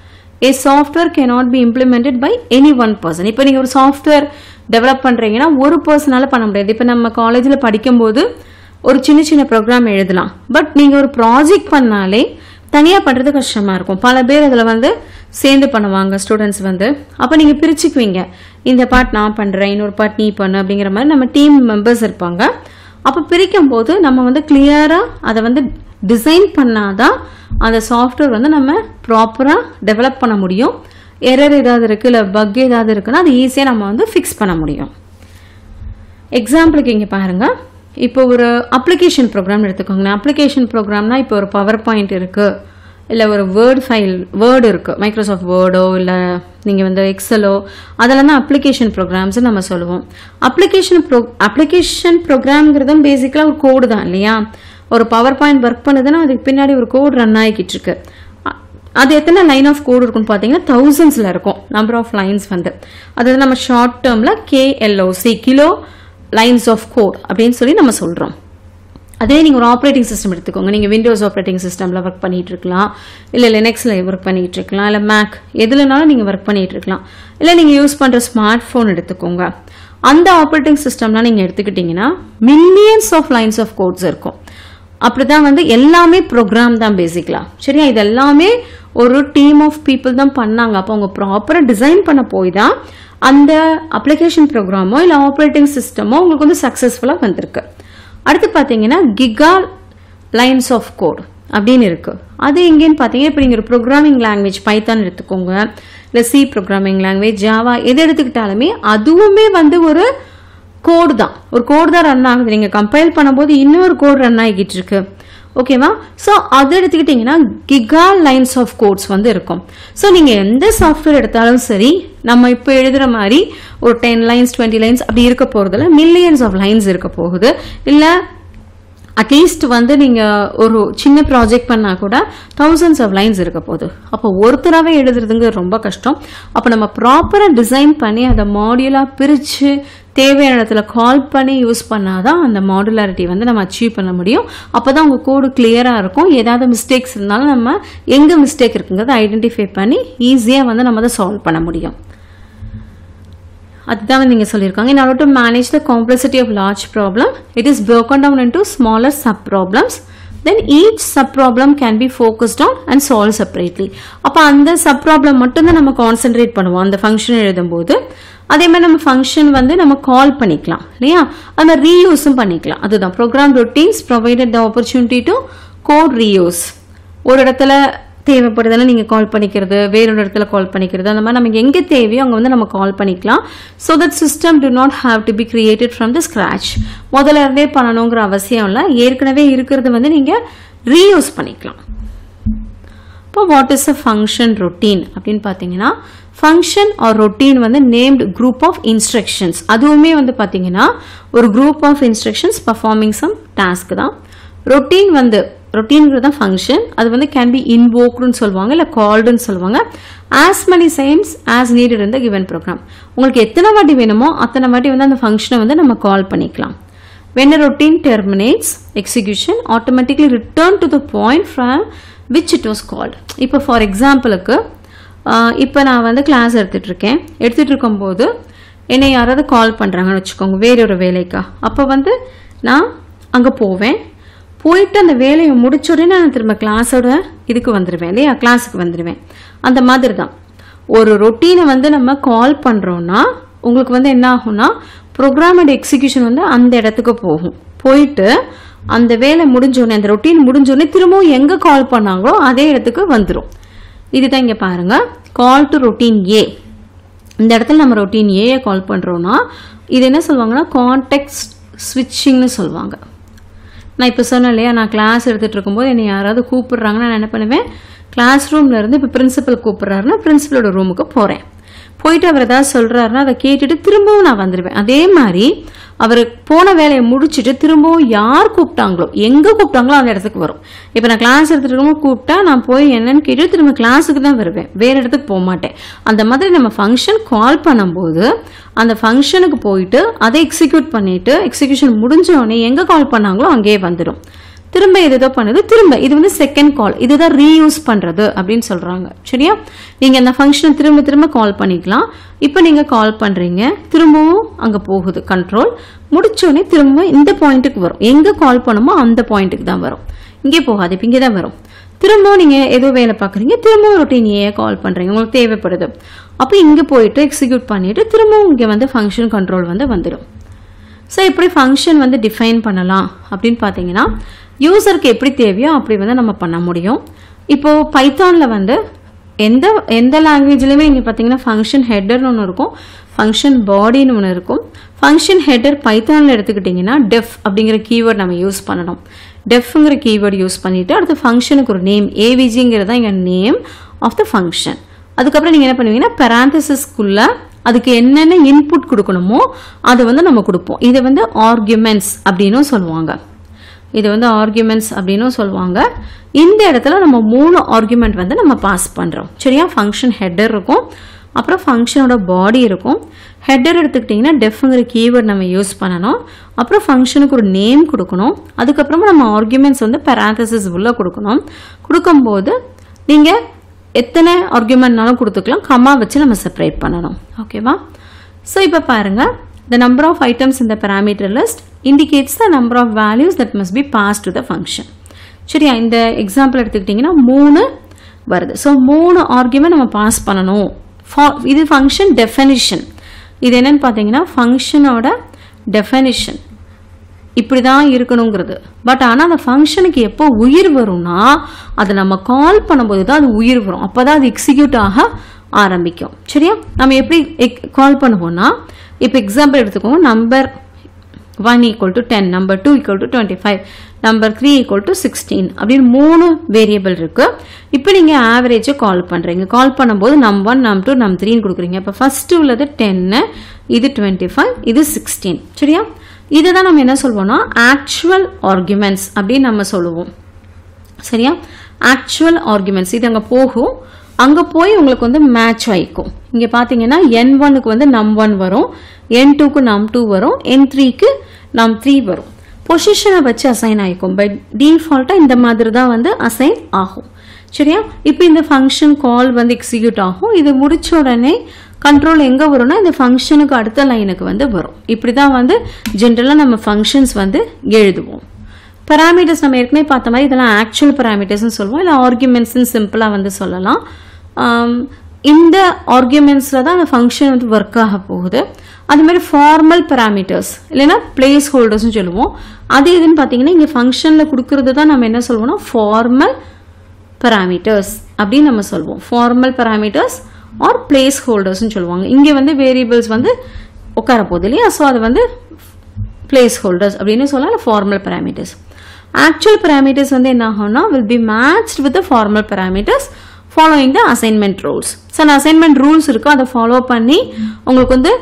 a software cannot be implemented by any one person இப்போ நீங்கள் ஒரு சாஃப்ட்வேர் டெவலப் பண்ணுறீங்கன்னா ஒரு பர்சனால பண்ண முடியாது இப்போ நம்ம காலேஜில் படிக்கும்போது ஒரு சின்ன சின்ன ப்ரோக்ராம் எழுதலாம் பட் நீங்கள் ஒரு ப்ராஜெக்ட் பண்ணாலே தனியாக பண்ணுறது கஷ்டமாக இருக்கும் பல பேர் அதில் வந்து சேர்ந்து பண்ணுவாங்க ஸ்டூடெண்ட்ஸ் வந்து அப்போ நீங்கள் பிரிச்சுக்குவீங்க இந்த பார்ட் நான் பண்ணுறேன் இன்னொரு பார்ட் நீ பண்ணு அப்படிங்கிற மாதிரி நம்ம டீம் மெம்பர்ஸ் இருப்பாங்க அப்போ பிரிக்கும் போது நம்ம வந்து கிளியராக அதை வந்து டிசைன் பண்ணாதான் அந்த சாஃப்ட்வேர் வந்து நம்ம ப்ராப்பராக டெவலப் பண்ண முடியும் எரர் ஏதாவது இருக்குது இல்லை பக் ஏதாவது இருக்குன்னா அது ஈஸியாக நம்ம வந்து ஃபிக்ஸ் பண்ண முடியும் எக்ஸாம்பிளுக்கு இங்கே பாருங்க இப்போ ஒரு அப்ளிகேஷன் ப்ரோக்ராம் எடுத்துக்கோங்க அப்ளிகேஷன் ப்ரோக்ராம்னா இப்போ ஒரு பவர் பாயிண்ட் இருக்குது இல்லை ஒரு வேர்ட் ஃபைல் வேர்டு இருக்குது மைக்ரோசாஃப்ட் வேர்டோ இல்லை நீங்கள் வந்து எக்ஸலோ அதெல்லாம் தான் அப்ளிகேஷன் ப்ரோக்ராம்ஸ் நம்ம சொல்லுவோம் அப்ளிகேஷன் ப்ரோ அப்ளிகேஷன் ப்ரோக்ராம்ங்கிறதும் பேசிக்கலாக ஒரு கோடு தான் இல்லையா ஒரு பவர் பாயிண்ட் ஒர்க் பண்ணுதுன்னா அதுக்கு பின்னாடி ஒரு கோட் ரன் ஆகிக்கிட்டு இருக்கு அ- அது எத்தனை லைன் ஆஃப் கோடு இருக்குன்னு பார்த்தீங்கன்னா தௌசண்ட்ஸில் இருக்கும் நம்பர் ஆஃப் லைன்ஸ் வந்து அதாவது நம்ம ஷார்ட் டேர்மில் KLOC kilo lines of code அப்படின்னு சொல்லி நம்ம சொல்கிறோம் அதே நீங்கள் ஒரு ஆப்ரேட்டிங் சிஸ்டம் எடுத்துக்கோங்க நீங்கள் விண்டோஸ் ஆப்ரேட்டிங் சிஸ்டமில் ஒர்க் பண்ணிட்டு இருக்கலாம் இல்லை லினக்ஸில் ஒர்க் பண்ணிட்டு இருக்கலாம் இல்லை மேக் எதுலனாலும் நீங்கள் ஒர்க் பண்ணிட்டு இருக்கலாம் இல்லை நீங்கள் யூஸ் பண்ணுற ஸ்மார்ட் ஃபோன் எடுத்துக்கோங்க அந்த ஆப்ரேட்டிங் சிஸ்டம்லாம் நீங்கள் எடுத்துக்கிட்டிங்கன்னா millions of lines of codes இருக்கும் அப்படிதான் வந்து எல்லாமே ப்ரோக்ராம் தான் பேசிக்கலாம் சரியா இது எல்லாமே ஒரு டீம் ஆஃப் பீப்புள் தான் பண்ணாங்க அப்போ அவங்க ப்ராப்பராக டிசைன் பண்ண போய் தான் அந்த அப்ளிகேஷன் ப்ரோக்ராமோ இல்லை ஆப்ரேட்டிங் சிஸ்டமோ உங்களுக்கு வந்து சக்ஸஸ்ஃபுல்லாக வந்திருக்கு அடுத்து பார்த்தீங்கன்னா கிகா லைன்ஸ் ஆஃப் கோட் அப்படின்னு இருக்கு அது எங்கேன்னு பார்த்தீங்கன்னா இப்போ நீங்கள் ஒரு ப்ரோக்ராமிங் லாங்குவேஜ் பைத்தான் எடுத்துக்கோங்க இல்லை சி ப்ரோக்ராமிங் லாங்குவேஜ் ஜாவா எது எடுத்துக்கிட்டாலுமே அதுவுமே வந்து ஒரு கோடு தான் ஒரு கோடு தான் ரன் ஆகுது நீங்கள் கம்பைல் பண்ணும்போது இன்னொரு கோட் ரன் ஆகிக்கிட்டு இருக்கு ஓகேவா ஸோ அதை எடுத்துக்கிட்டிங்கன்னா கிகா லைன்ஸ் ஆஃப் கோட்ஸ் வந்து இருக்கும் ஸோ நீங்கள் எந்த சாஃப்ட்வேர் எடுத்தாலும் சரி நம்ம இப்போ எழுதுகிற மாதிரி ஒரு டென் லைன்ஸ் டுவெண்ட்டி லைன்ஸ் அப்படி இருக்க போகிறதுல மில்லியன்ஸ் ஆஃப் லைன்ஸ் இருக்க போகுது இல்லை அட்லீஸ்ட் வந்து நீங்கள் ஒரு சின்ன ப்ராஜெக்ட் பண்ணால் கூட தௌசண்ட்ஸ் ஆஃப் லைன்ஸ் இருக்க போகுது அப்போ ஒருத்தராகவே எழுதுறதுங்க ரொம்ப கஷ்டம் அப்போ நம்ம ப்ராப்பராக டிசைன் பண்ணி அதை மாடியூலாக பிரித்து தேவையான இடத்துல கால் பண்ணி யூஸ் பண்ணாதான் அந்த மாடுலாரிட்டி வந்து நம்ம அச்சீவ் பண்ண முடியும் அப்போ தான் உங்கள் கோடு கிளியராக இருக்கும் ஏதாவது மிஸ்டேக்ஸ் இருந்தாலும் நம்ம எங்கே மிஸ்டேக் இருக்குங்கிறத ஐடென்டிஃபை பண்ணி ஈஸியாக வந்து நம்ம அதை சால்வ் பண்ண முடியும் அதுதான் வந்து நீங்கள் சொல்லியிருக்காங்க in order to manage the complexity of large problem it is broken down into smaller sub problems then each sub problem can be focused on and solved separately அப்போ அந்த sub problem மட்டும்தான் நம்ம கான்சென்ட்ரேட் பண்ணுவோம் அந்த function எழுதும்போது அதே மாதிரி நம்ம ஃபங்க்ஷன் வந்து நம்ம கால் பண்ணிக்கலாம் இல்லையா அந்த ரீயூஸும் பண்ணிக்கலாம் அதுதான் program routines provided the opportunity to code reuse ஒரு இடத்துல தேவைப்படுதுன்னா நீங்கள் கால் பண்ணிக்கிறது வேறொரு இடத்துல கால் பண்ணிக்கிறது அந்த மாதிரி நமக்கு எங்கே தேவையோ அங்கே வந்து நம்ம கால் பண்ணிக்கலாம் so that system to not have to be created from the scratch முதல்ல இருந்தே பண்ணணுங்கிற அவசியம் இல்லை ஏற்கனவே இருக்கிறது வந்து நீங்கள் ரீயூஸ் பண்ணிக்கலாம் இப்போ what is a function routine அப்படின்னு பார்த்தீங்கன்னா ஃபங்க்ஷன் ஆர் ரொட்டீன் வந்து நேம்டு குரூப் ஆஃப் இன்ஸ்ட்ரக்ஷன்ஸ் அதுவுமே வந்து பார்த்தீங்கன்னா ஒரு group of instructions performing some task தான் ரொட்டீன் வந்து ரொட்டீன்கிறது தான் ஃபங்க்ஷன் அது வந்து கேன் பி இன்வோக்டுன்னு சொல்லுவாங்க இல்லை கால்டுன்னு சொல்லுவாங்க as many times as needed in the given program உங்களுக்கு எத்தனை வாட்டி வேணுமோ அத்தனை வாட்டி வந்து அந்த ஃபங்க்ஷனை வந்து நம்ம கால் பண்ணிக்கலாம் when a routine terminates execution automatically return to the point from which it was called இப்போ ஃபார் எக்ஸாம்பிளுக்கு இப்போ நான் வந்து கிளாஸ் எடுத்துட்டு இருக்கேன் எடுத்துட்டு இருக்கும்போது என்னை யாராவது கால் பண்ணுறாங்கன்னு வச்சுக்கோங்க வேற ஒரு வேலைக்கா அப்போ வந்து நான் அங்கே போவேன் போயிட்டு அந்த வேலையை முடிச்ச உடனே நான் திரும்ப கிளாஸோட இதுக்கு வந்துடுவேன் இல்லையா கிளாஸுக்கு வந்துடுவேன் அந்த மாதிரி தான் ஒரு ரொட்டீனை வந்து நம்ம கால் பண்ணுறோன்னா உங்களுக்கு வந்து என்ன ஆகும்னா ப்ரோக்ராமோட எக்ஸிக்யூஷன் வந்து அந்த இடத்துக்கு போகும் போயிட்டு அந்த வேலை முடிஞ்சோடனே அந்த ரொட்டீன் முடிஞ்சோடனே திரும்பவும் எங்கே கால் பண்ணாங்களோ அதே இடத்துக்கு வந்துடும் இதுதான் இங்கே பாருங்க கால் டு ரொட்டீன் ஏ இந்த இடத்துல நம்ம ரொட்டீன் ஏயை கால் பண்ணுறோன்னா இது என்ன சொல்லுவாங்கன்னா கான்டெக்ட் ஸ்விட்சிங்னு சொல்லுவாங்க நான் இப்போ சொன்னேன் இல்லையா நான் கிளாஸ் எடுத்துகிட்டு இருக்கும்போது என்னை யாராவது கூப்பிடுறாங்கன்னா நான் என்ன பண்ணுவேன் கிளாஸ் ரூம்ல இருந்து இப்போ பிரின்சிபல் கூப்பிடுறாருன்னா பிரின்சிபலோட ரூமுக்கு போகிறேன் போயிட்டு அவர் ஏதாவது சொல்கிறாருன்னா அதை கேட்டுட்டு திரும்பவும் நான் வந்துடுவேன் அதே மாதிரி அவர் போன வேலையை முடிச்சுட்டு திரும்பவும் யார் கூப்பிட்டாங்களோ எங்கே கூப்பிட்டாங்களோ அந்த இடத்துக்கு வரும் இப்போ நான் கிளாஸ் எடுத்துகிட்டு இருக்கும்போது கூப்பிட்டா நான் போய் என்னன்னு கேட்டு திரும்ப கிளாஸுக்கு தான் வருவேன் வேறு இடத்துக்கு போக மாட்டேன் அந்த மாதிரி நம்ம ஃபங்க்ஷன் கால் பண்ணும்போது அந்த ஃபங்க்ஷனுக்கு போயிட்டு அதை எக்ஸிக்யூட் பண்ணிட்டு எக்ஸிக்யூஷன் முடிஞ்ச உடனே எங்கே கால் பண்ணாங்களோ அங்கேயே வந்துடும் திரும்ப இது ஏதோ பண்ணுது திரும்ப இது வந்து செகண்ட் கால் இதுதான் ரீயூஸ் பண்ணுறது அப்படின்னு சொல்கிறாங்க சரியா நீங்கள் அந்த ஃபங்க்ஷனை திரும்ப திரும்ப கால் பண்ணிக்கலாம் இப்போ நீங்கள் கால் பண்ணுறீங்க திரும்பவும் அங்கே போகுது கண்ட்ரோல் முடிச்சோடனே திரும்ப இந்த பாயிண்ட்டுக்கு வரும் எங்கே கால் பண்ணுமோ அந்த பாயிண்ட்டுக்கு தான் வரும் இங்கே போகாது இப்போ இங்கே தான் வரும் திரும்பவும் நீங்கள் ஏதோ வேலை பார்க்குறீங்க திரும்பவும் ரொட்டீன் ஏ கால் பண்ணுறீங்க உங்களுக்கு தேவைப்படுது அப்போ இங்கே போயிட்டு எக்ஸிக்யூட் பண்ணிவிட்டு திரும்பவும் இங்கே வந்து ஃபங்க்ஷன் கண்ட்ரோல் வந்து வந்துடும் ஸோ இப்படி ஃபங்க்ஷன் வந்து டிஃபைன் பண்ணலாம் அப்படின்னு பார்த்தீங்கன்னா யூசருக்கு எப்படி தேவையோ அப்படி வந்து நம்ம பண்ண முடியும் இப்போது பைத்தானில் வந்து எந்த எந்த லாங்குவேஜ்லையுமே இங்கே பார்த்தீங்கன்னா ஃபங்க்ஷன் ஹெட்டர்னு ஒன்று இருக்கும் ஃபங்க்ஷன் பாடின்னு ஒன்று இருக்கும் ஃபங்க்ஷன் ஹெட்டர் பைத்தானில் எடுத்துக்கிட்டிங்கன்னா டெஃப் அப்படிங்கிற கீவேர்ட் நம்ம யூஸ் பண்ணணும் டெஃப்ங்கிற கீவேர்டு யூஸ் பண்ணிவிட்டு அடுத்து ஃபங்க்ஷனுக்கு ஒரு நேம் ஏவிஜிங்கிறது தான் இங்கே நேம் ஆஃப் த ஃபங்க்ஷன் அதுக்கப்புறம் நீங்கள் என்ன பண்ணுவீங்கன்னா பெராந்தசிஸ்க்குள்ளே அதுக்கு என்னென்ன இன்புட் கொடுக்கணுமோ அதை வந்து நம்ம கொடுப்போம் இதை வந்து ஆர்குமெண்ட்ஸ் அப்படின்னும் சொல்லுவாங்க இது வந்து ஆர்குமெண்ட்ஸ் அப்படின்னும் சொல்லுவாங்க இந்த இடத்துல நம்ம மூணு ஆர்குமெண்ட் வந்து நம்ம பாஸ் பண்ணுறோம் சரியா ஃபங்க்ஷன் ஹெட்டர் இருக்கும் அப்புறம் ஃபங்க்ஷனோட பாடி இருக்கும் ஹெட்டர் எடுத்துக்கிட்டிங்கன்னா டெஃப்ங்கிற கீவேர்ட் நம்ம யூஸ் பண்ணணும் அப்புறம் ஃபங்க்ஷனுக்கு ஒரு நேம் கொடுக்கணும் அதுக்கப்புறமா நம்ம ஆர்குமெண்ட்ஸ் வந்து பெராந்தசிஸ் உள்ள கொடுக்கணும் கொடுக்கும்போது நீங்கள் எத்தனை ஆர்குமெண்ட்னாலும் கொடுத்துக்கலாம் கம்மா வச்சு நம்ம செப்பரேட் பண்ணணும் ஓகேவா ஸோ இப்போ பாருங்கள் the number of items in the parameter list indicates the number of values that must be passed to the function சரியா இந்த எக்ஸாம்பிள் எடுத்துக்கிட்டிங்கன்னா மூணு வருது ஸோ மூணு ஆர்குமெண்ட் நம்ம பாஸ் பண்ணணும் For- இது ஃபங்க்ஷன் டெஃபனிஷன் இது என்னன்னு பார்த்தீங்கன்னா ஃபங்க்ஷனோட டெஃபனிஷன் இப்படி தான் இருக்கணுங்கிறது பட் ஆனால் அந்த ஃபங்க்ஷனுக்கு எப்போ உயிர் வரும்னா அதை நம்ம கால் பண்ணும்போது தான் அது உயிர் வரும் அப்போ தான் அது எக்ஸிக்யூட் ஆக ஆரம்பிக்கும் சரியா நம்ம எப்படி கால் பண்ணுவோம்னா இப்போ எக்ஸாம்பிள் எடுத்துக்கோங்க number one equal to ten number two equal to twenty five number three equal to sixteen அப்படின்னு மூணு வேரியபிள் இருக்கு இப்போ நீங்கள் ஆவரேஜை கால் பண்ணுறீங்க கால் பண்ணும்போது நம் ஒன் நம் டூ நம் த்ரீன்னு கொடுக்குறீங்க இப்போ ஃபர்ஸ்ட் உள்ளது டென்னு இது டுவெண்ட்டி ஃபைவ் இது சிக்ஸ்டீன் சரியா இதை தான் நம்ம என்ன சொல்வோம்னா ஆக்சுவல் ஆர்குமெண்ட்ஸ் அப்படின்னு நம்ம சொல்லுவோம் சரியா ஆக்சுவல் ஆர்குமெண்ட்ஸ் இது அங்கே போகும் அங்கே போய் உங்களுக்கு வந்து மேட்ச் ஆயிக்கும் இங்கே பார்த்தீங்கன்னா என் ஒனுக்கு வந்து நம் ஒன் வரும் என் டூக்கு நம் டூ வரும் என் த்ரீக்கு நம் த்ரீ வரும் பொசிஷனை வச்சு அசைன் ஆகிக்கும் பை டிஃபால்ட்டாக இந்த மாதிரி தான் வந்து அசைன் ஆகும் சரியா இப்போ இந்த ஃபங்க்ஷன் கால் வந்து எக்ஸிக்யூட் ஆகும் இது முடிச்ச உடனே கண்ட்ரோல் எங்கே வரும்னா இந்த ஃபங்க்ஷனுக்கு அடுத்த லைனுக்கு வந்து வரும் இப்படி தான் வந்து ஜென்ரலாக நம்ம ஃபங்க்ஷன்ஸ் வந்து எழுதுவோம் பராமீட்டர்ஸ் நம்ம ஏற்கனவே பார்த்த மாதிரி இதெல்லாம் ஆக்சுவல் பராமீட்டர்ஸ்னு சொல்லுவோம் இல்லை ஆர்குமெண்ட்ஸ்னு சிம்பிளாக வந்து சொல்லலாம் ஆம், இந்த ஆர்குமெண்ட்ஸில் தான் அந்த ஃபங்க்ஷன் வந்து ஒர்க் ஆக போகுது அது மாதிரி ஃபார்மல் பராமீட்டர்ஸ் இல்லைன்னா பிளேஸ் ஹோல்டர்ஸ்னு சொல்லுவோம் அது எதுன்னு பார்த்தீங்கன்னா இங்கே ஃபங்க்ஷனில் கொடுக்கறது தான் நம்ம என்ன சொல்லுவோம்னா ஃபார்மல் பராமீட்டர்ஸ் அப்படின்னு நம்ம சொல்லுவோம் ஃபார்மல் பராமீட்டர்ஸ் ஆர் பிளேஸ் ஹோல்டர்ஸ்னு சொல்லுவாங்க இங்கே வந்து வேரியபிள்ஸ் வந்து உட்கார போகுது இல்லையா ஸோ அது வந்து பிளேஸ் ஹோல்டர்ஸ் அப்படின்னு சொல்லலாம் ஃபார்மல் பராமீட்டர்ஸ் ஆக்சுவல் பராமீட்டர்ஸ் வந்து என்ன ஆகும்னா will be matched with formal parameters following the assignment rules so அந்த அசைன்மெண்ட் ரூல்ஸ் இருக்கும் அதை ஃபாலோ பண்ணி உங்களுக்கு வந்து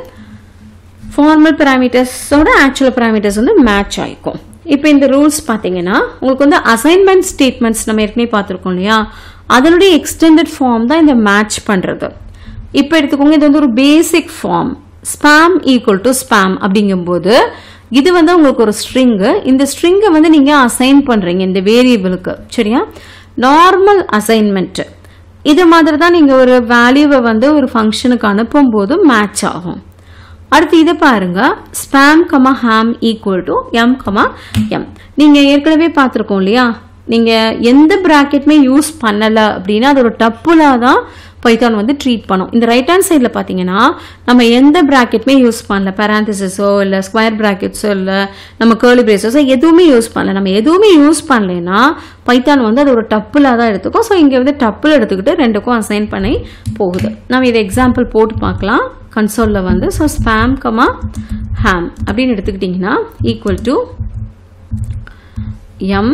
ஃபார்மல் பராமீட்டர்ஸோட ஆக்சுவல் பராமீட்டர்ஸ் வந்து மேட்ச் ஆகிக்கும் இப்போ இந்த ரூல்ஸ் பார்த்தீங்கன்னா உங்களுக்கு வந்து அசைன்மெண்ட் ஸ்டேட்மெண்ட்ஸ் நம்ம ஏற்கனவே பார்த்துருக்கோம் இல்லையா அதனுடைய எக்ஸ்டெண்டட் ஃபார்ம் தான் இந்த மேட்ச் பண்ணுறது இப்போ எடுத்துக்கோங்க இது வந்து ஒரு basic form spam equal to spam அப்படிங்கும்போது இது வந்து உங்களுக்கு ஒரு ஸ்ட்ரிங்கு இந்த ஸ்ட்ரிங்கை வந்து நீங்கள் அசைன் பண்ணுறீங்க இந்த வேரியபிளுக்கு சரியா நார்மல் அசைன்மெண்ட் இது மாதிரி தான் நீங்கள் ஒரு வேல்யூவை வந்து ஒரு ஃபங்க்ஷனுக்கு அனுப்பும்போது மேட்ச் ஆகும் அடுத்து இதை பாருங்க spam comma ham equal to M comma M நீங்கள் ஏற்கனவே பார்த்துருக்கோம் இல்லையா நீங்கள் எந்த ப்ராக்கெட்டுமே யூஸ் பண்ணலை அப்படின்னா அது ஒரு டப்புலாக தான் பைத்தான் வந்து ட்ரீட் பண்ணும் இந்த ரைட் ஹேண்ட் சைடில் பார்த்தீங்கன்னா நம்ம எந்த ப்ராக்கெட்டுமே யூஸ் பண்ணல பேராந்திசஸோ இல்லை ஸ்கொயர் ப்ராக்கெட்ஸோ இல்லை நம்ம கேர்லி பிரேசஸோ எதுவுமே யூஸ் பண்ணல நம்ம எதுவுமே யூஸ் பண்ணலைன்னா பைத்தான் வந்து அது ஒரு டப்புலாக தான் எடுத்துக்கும் ஸோ இங்கே வந்து டப்புல எடுத்துக்கிட்டு ரெண்டுக்கும் அசைன் பண்ணி போகுது நம்ம இதை எக்ஸாம்பிள் போட்டு பார்க்கலாம் கன்சோலில் வந்து ஸோ ஸ்பேம் கமா ஹேம் அப்படின்னு எடுத்துக்கிட்டிங்கன்னா ஈக்குவல் டு எம்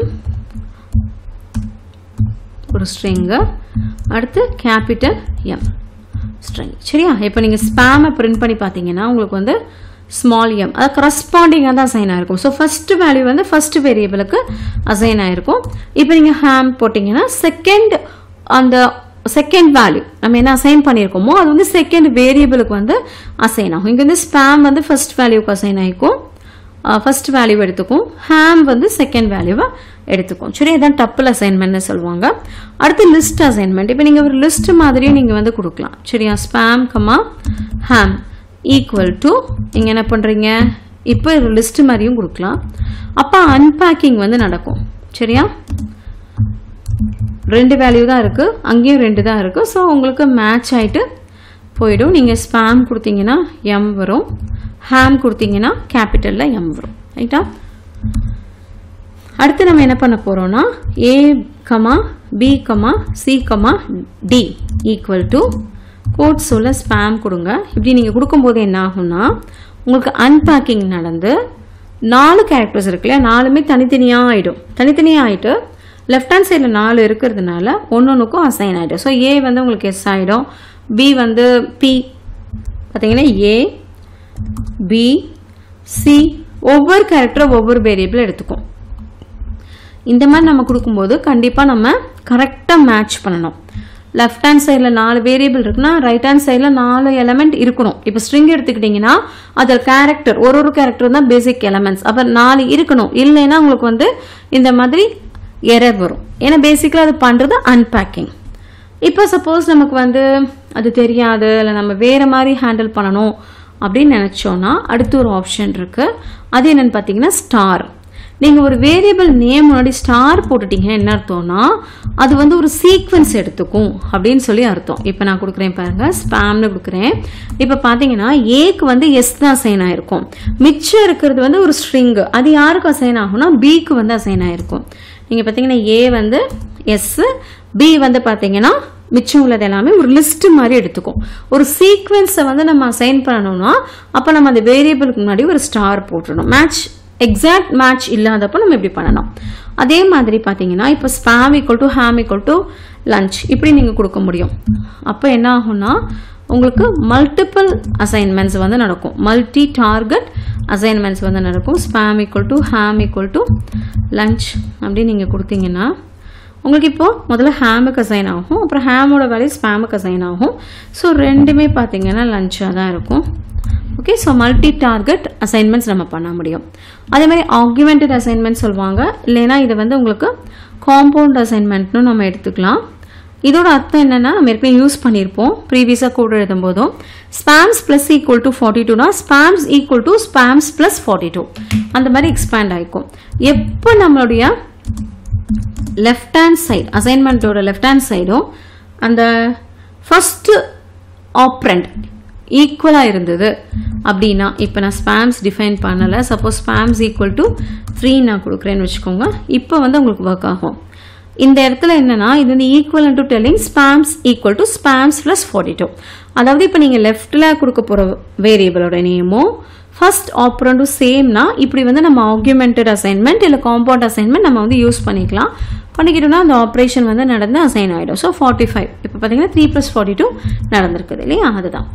ஒரு ஸ்ட்ரிங்கு அடுத்து கேபிட்டல் எம் ஸ்ட்ரிங் சரியா இப்போ நீங்கள் ஸ்பேமை பிரிண்ட் பண்ணி பார்த்தீங்கன்னா உங்களுக்கு வந்து ஸ்மால் எம் அது கரஸ்பாண்டிங்காக தான் அசைன் ஆயிருக்கும் ஸோ ஃபர்ஸ்ட் வேல்யூ வந்து ஃபர்ஸ்ட் வேரியபிளுக்கு அசைன் ஆயிருக்கும் இப்போ நீங்கள் ஹேம் போட்டிங்கன்னா செகண்ட் அந்த செகண்ட் வேல்யூ நம்ம என்ன அசைன் பண்ணியிருக்கோமோ அது வந்து செகண்ட் வேரியபிளுக்கு வந்து அசைன் ஆகும் இங்கே வந்து ஸ்பேம் வந்து ஃபர்ஸ்ட் வேல்யூக்கு அசைன் ஆகிக்கும் ஃபர்ஸ்ட் வேல்யூ எடுத்துக்கும் ஹேம் வந்து செகண்ட் வேல்யூவை எடுத்துக்கும் சரி இதான் டப்பிள் அசைன்மெண்ட்னு சொல்லுவாங்க அடுத்து லிஸ்ட் அசைன்மெண்ட் இப்போ நீங்கள் ஒரு லிஸ்ட் மாதிரியும் நீங்கள் வந்து கொடுக்கலாம் சரியா spam comma ham equal to நீங்கள் என்ன பண்ணுறீங்க இப்போ ஒரு லிஸ்ட் மாதிரியும் கொடுக்கலாம் அப்போ அன்பேக்கிங் வந்து நடக்கும் சரியா ரெண்டு வேல்யூ தான் இருக்குது அங்கேயும் ரெண்டு தான் இருக்குது ஸோ உங்களுக்கு மேட்ச் ஆகிட்டு போயிடும் நீங்கள் ஸ்பேம் கொடுத்தீங்கன்னா எம் வரும் ஹேம் கொடுத்தீங்கன்னா கேபிட்டலில் எம் வரும் ரைட்டா அடுத்து நம்ம என்ன பண்ண போகிறோம்னா A comma B comma C comma D equal to code சொல்ல ஸ்பேம் கொடுங்க இப்படி நீங்கள் கொடுக்கும்போது என்ன ஆகும்னா உங்களுக்கு அன்பேக்கிங் நடந்து நாலு கேரக்டர்ஸ் இருக்கு இல்லையா நாலுமே தனித்தனியாக ஆகிடும் தனித்தனியாக ஆகிட்டு லெஃப்ட் ஹேண்ட் சைடில் நாலு இருக்கிறதுனால ஒன்று ஒன்றுக்கும் அசைன் ஆகிடும் ஸோ ஏ வந்து உங்களுக்கு எஸ் ஆகிடும் பி வந்து பி பார்த்தீங்கன்னா ஏ பி சி ஒவ்வொரு கேரக்டரும் ஒவ்வொரு வேரியபிள் எடுத்துக்கும் இந்த மாதிரி நம்ம கொடுக்கும்போது கண்டிப்பாக நம்ம கரெக்டாக மேட்ச் பண்ணணும் லெஃப்ட் ஹேண்ட் சைடில் நாலு வேரியபிள் இருக்குன்னா ரைட் ஹேண்ட் சைடில் நாலு எலமெண்ட் இருக்கணும் இப்போ ஸ்ட்ரிங் எடுத்துக்கிட்டிங்கன்னா அதில் கேரக்டர் ஒரு ஒரு கேரக்டர் தான் பேசிக் எலமெண்ட்ஸ் அப்போ நாலு இருக்கணும் இல்லைன்னா உங்களுக்கு வந்து இந்த மாதிரி எரர் வரும் ஏன்னா பேசிக்கலாக அது பண்ணுறது அன்பேக்கிங் இப்போ சப்போஸ் நமக்கு வந்து அது தெரியாது இல்லை நம்ம வேறு மாதிரி ஹேண்டில் பண்ணணும் அப்படின்னு நினச்சோன்னா அடுத்து ஒரு ஆப்ஷன் இருக்குது அது என்னென்னு பார்த்தீங்கன்னா ஸ்டார் நீங்கள் ஒரு வேரியபிள் நேம் முன்னாடி ஸ்டார் போட்டுட்டீங்கன்னா என்ன அர்த்தம்னா அது வந்து ஒரு சீக்வன்ஸ் எடுத்துக்கும் அப்படின்னு சொல்லி அர்த்தம் இப்போ நான் கொடுக்குறேன் பாருங்க ஸ்பேம்னு கொடுக்குறேன் இப்போ பார்த்தீங்கன்னா ஏக்கு வந்து எஸ் தான் அசைன் ஆயிருக்கும் மிச்சம் இருக்கிறது வந்து ஒரு ஸ்ட்ரிங்கு அது யாருக்கு அசைன் ஆகும்னா பிக்கு வந்து அசைன் ஆயிருக்கும் நீங்கள் பார்த்தீங்கன்னா ஏ வந்து எஸ் பி வந்து பார்த்தீங்கன்னா மிச்சம் உள்ளது எல்லாமே ஒரு லிஸ்ட் மாதிரி எடுத்துக்கும் ஒரு சீக்வென்ஸை வந்து நம்ம அசைன் பண்ணணும்னா அப்போ நம்ம அந்த வேரியபிளுக்கு முன்னாடி ஒரு ஸ்டார் போட்டுடணும் மேட்ச் எக்ஸாக்ட் மேட்ச் இல்லாதப்போ நம்ம இப்படி பண்ணணும் அதே மாதிரி பார்த்தீங்கன்னா இப்போ spam equal to ham equal to lunch இப்படி நீங்கள் கொடுக்க முடியும் அப்போ என்ன ஆகும்னா உங்களுக்கு மல்டிபிள் அசைன்மெண்ட்ஸ் வந்து நடக்கும் மல்டி டார்கெட் அசைன்மெண்ட்ஸ் வந்து நடக்கும் spam equal to ham equal to lunch அப்படி நீங்கள் கொடுத்தீங்கன்னா உங்களுக்கு இப்போ முதல்ல ஹேமுக்கு அசைன் ஆகும் அப்புறம் ஹேமோட வேல்யூ ஸ்பேமுக்கு அசைன் ஆகும் ஸோ ரெண்டுமே பார்த்தீங்கன்னா லஞ்சாக தான் இருக்கும் okay so multi target assignments நம்ம பண்ண முடியும் அதே மாதிரி ஆக்யூமெண்டட் அசைன்மெண்ட் சொல்லுவாங்க இல்லைன்னா இது வந்து உங்களுக்கு காம்பவுண்ட் அசைன்மெண்ட்னு நம்ம எடுத்துக்கலாம் இதோட அர்த்தம் என்னன்னா நம்ம ஏற்கனவே யூஸ் பண்ணியிருப்போம் ப்ரீவியஸாக கூட எழுதும் போதும் spams plus equal to forty டூனா spams equal to spams plus forty two அந்த மாதிரி எக்ஸ்பேண்ட் ஆகிக்கும் எப்போ நம்மளுடைய லெஃப்ட் ஹேண்ட் சைடு அசைன்மெண்ட்டோட லெஃப்ட் ஹேண்ட் சைடும் அந்த ஃபஸ்ட்டு ஆப்ரண்ட் ஈக்குவலாக இருந்தது அப்படின்னா இப்போ நான் ஸ்பேம்ஸ் டிஃபைன் பண்ணலை suppose spams equal to three நான் கொடுக்குறேன்னு வச்சுக்கோங்க இப்போ வந்து உங்களுக்கு ஒர்க் ஆகும் இந்த இடத்துல என்னன்னா இது வந்து equal to telling spams equal to spams plus forty two அதாவது இப்போ நீங்கள் லெஃப்டில் கொடுக்க போகிற வேரியபிளோட நேமும் ஃபர்ஸ்ட் ஆப்ரண்டும் சேம்னா இப்படி வந்து நம்ம ஆக்யூமெண்டட் அசைன்மெண்ட் இல்லை காம்பவுண்ட் அசைன்மெண்ட் நம்ம வந்து யூஸ் பண்ணிக்கலாம் பண்ணிக்கிட்டோம்னா அந்த ஆப்ரேஷன் வந்து நடந்து அசைன் ஆகிடும் ஸோ ஃபார்ட்டி ஃபைவ் இப்போ பார்த்தீங்கன்னா த்ரீ ப்ளஸ் ஃபார்ட்டி டூ நடந்திருக்குது இல்லையா அதுதான்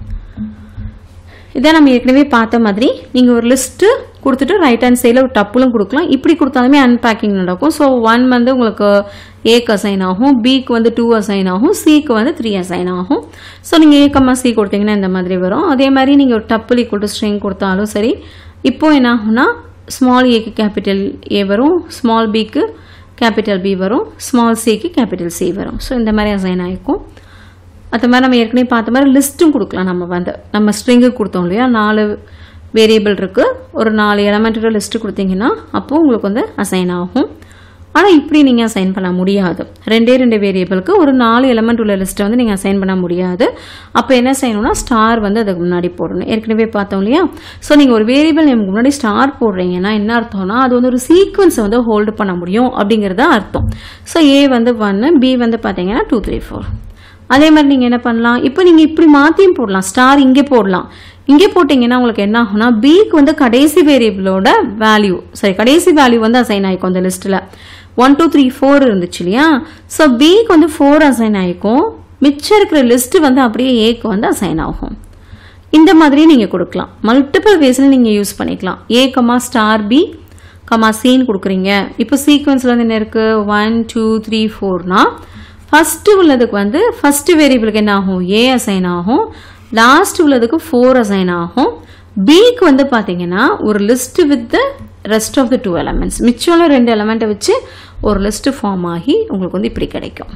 இதான் நம்ம ஏற்கனவே பார்த்த மாதிரி நீங்கள் ஒரு லிஸ்ட்டு கொடுத்துட்டு ரைட் ஹேண்ட் சைடில் ஒரு டப்புலும் கொடுக்கலாம் இப்படி கொடுத்தாலுமே அன்பேக்கிங் நடக்கும் ஸோ ஒன் வந்து உங்களுக்கு ஏக்கு அசைன் ஆகும் பிக்கு வந்து டூ அசைன் ஆகும் சிக்கு வந்து த்ரீ அசைன் ஆகும் ஸோ நீங்கள் ஏக்கம்மா சி கொடுத்தீங்கன்னா இந்த மாதிரி வரும் அதே மாதிரி நீங்கள் ஒரு டப்புள் ஈக்குவல் டு ஸ்ட்ரிங் கொடுத்தாலும் சரி இப்போ என்ன ஆகும்னா ஸ்மால் ஏக்கு கேபிட்டல் ஏ வரும் ஸ்மால் பிக்கு கேபிட்டல் பி வரும் ஸ்மால் சிக்கு கேபிட்டல் சி வரும் ஸோ இந்த மாதிரி அசைன் ஆகிருக்கும் அது மாதிரி நம்ம ஏற்கனவே பார்த்த மாதிரி லிஸ்ட்டும் கொடுக்கலாம் நம்ம வந்து நம்ம ஸ்ட்ரிங்கு கொடுத்தோம் இல்லையா நாலு வேரியபிள் இருக்குது ஒரு நாலு எலமெண்ட்டோட லிஸ்ட்டு கொடுத்தீங்கன்னா அப்போது உங்களுக்கு வந்து அசைன் ஆகும் ஆனால் இப்படி நீங்கள் அசைன் பண்ண முடியாது ரெண்டே ரெண்டு வேரியபிளுக்கு ஒரு நாலு எலமெண்ட் உள்ள லிஸ்ட்டை வந்து நீங்கள் அசைன் பண்ண முடியாது அப்போ என்ன செய்யணும்னா ஸ்டார் வந்து அதுக்கு முன்னாடி போடணும் ஏற்கனவே பார்த்தோம் இல்லையா ஸோ நீங்கள் ஒரு வேரியபிள் நேமுக்கு முன்னாடி ஸ்டார் போடுறீங்கன்னா என்ன அர்த்தம்னா அது வந்து ஒரு சீக்வன்ஸை வந்து ஹோல்டு பண்ண முடியும் அப்படிங்கிறது அர்த்தம் ஸோ ஏ வந்து ஒன்று பி வந்து பார்த்தீங்கன்னா டூ த்ரீ ஃபோர் அதே மாதிரி நீங்கள் என்ன பண்ணலாம் இப்போ நீங்கள் இப்படி மாற்றியும் போடலாம் ஸ்டார் இங்கே போடலாம் இங்கே போட்டிங்கன்னா உங்களுக்கு என்ன ஆகும்னா பிக்கு வந்து கடைசி வேரியபிளோட வேல்யூ சரி கடைசி வேல்யூ வந்து அசைன் ஆகிக்கும் அந்த லிஸ்ட்டில் ஒன் டூ த்ரீ ஃபோர் இருந்துச்சு இல்லையா ஸோ பிக்கு வந்து ஃபோர் அசைன் ஆகிக்கும் மிச்சம் இருக்கிற லிஸ்ட்டு வந்து அப்படியே ஏக்கு வந்து அசைன் ஆகும் இந்த மாதிரி நீங்கள் கொடுக்கலாம் மல்டிபிள் வேஸில் நீங்கள் யூஸ் பண்ணிக்கலாம் A comma star B comma சின்னு கொடுக்குறீங்க இப்போ சீக்வன்ஸில் வந்து என்ன இருக்குது ஒன் டூ த்ரீ ஃபோர்னா ஃபஸ்ட்டு உள்ளதுக்கு வந்து ஃபஸ்ட்டு வேரியபிளுக்கு என்ன ஆகும் ஏ அசைன் ஆகும் லாஸ்ட் உள்ளதுக்கு ஃபோர் அசைன் ஆகும் பிக்கு வந்து பார்த்தீங்கன்னா ஒரு list with rest of the two elements மிச்சம் ரெண்டு எலமெண்ட்டை வச்சு ஒரு லிஸ்ட் ஃபார்ம் ஆகி உங்களுக்கு வந்து இப்படி கிடைக்கும்